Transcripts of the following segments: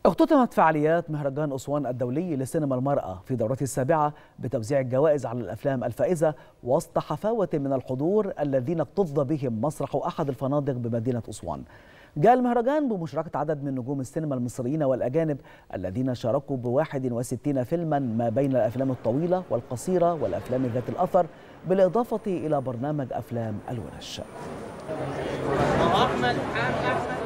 اختتمت فعاليات مهرجان أسوان الدولي لسينما المرأة في دورته السابعة بتوزيع الجوائز على الأفلام الفائزة وسط حفاوة من الحضور الذين اكتظ بهم مسرح أحد الفنادق بمدينة أسوان جاء المهرجان بمشاركة عدد من نجوم السينما المصريين والأجانب الذين شاركوا ب 61 فيلما ما بين الأفلام الطويلة والقصيرة والأفلام ذات الأثر بالإضافة إلى برنامج أفلام الورش أحمد أحمد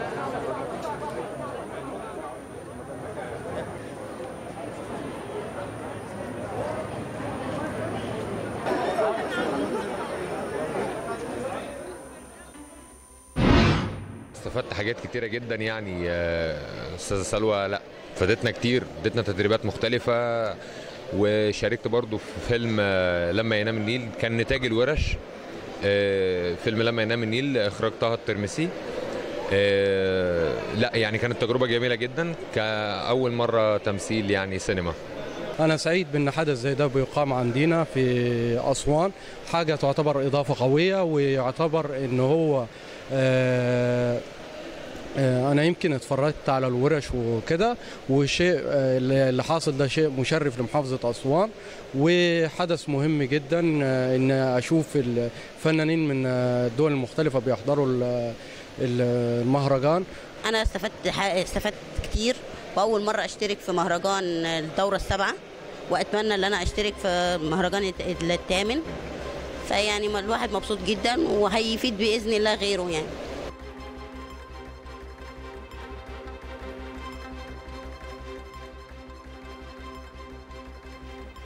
استفدت حاجات كتيرة جدا يعني استاذة سلوى لا فادتنا كتير ادتنا تدريبات مختلفة وشاركت برضو في فيلم لما ينام النيل كان نتاج الورش فيلم لما ينام النيل اخراج طه الترمسي لا يعني كانت تجربة جميلة جدا كأول مرة تمثيل يعني سينما أنا سعيد بأن حدث زي ده بيقام عندنا في أسوان حاجة تعتبر إضافة قوية ويعتبر أن هو آه انا يمكن اتفرجت على الورش وكده وشيء اللي حاصل ده شيء مشرف لمحافظه اسوان وحدث مهم جدا ان اشوف الفنانين من الدول المختلفه بيحضروا المهرجان انا استفدت استفدت كتير واول مره اشترك في مهرجان الدوره السابعه واتمنى ان انا اشترك في مهرجان الثامن فيعني الواحد مبسوط جدا وهيفيد باذن الله غيره يعني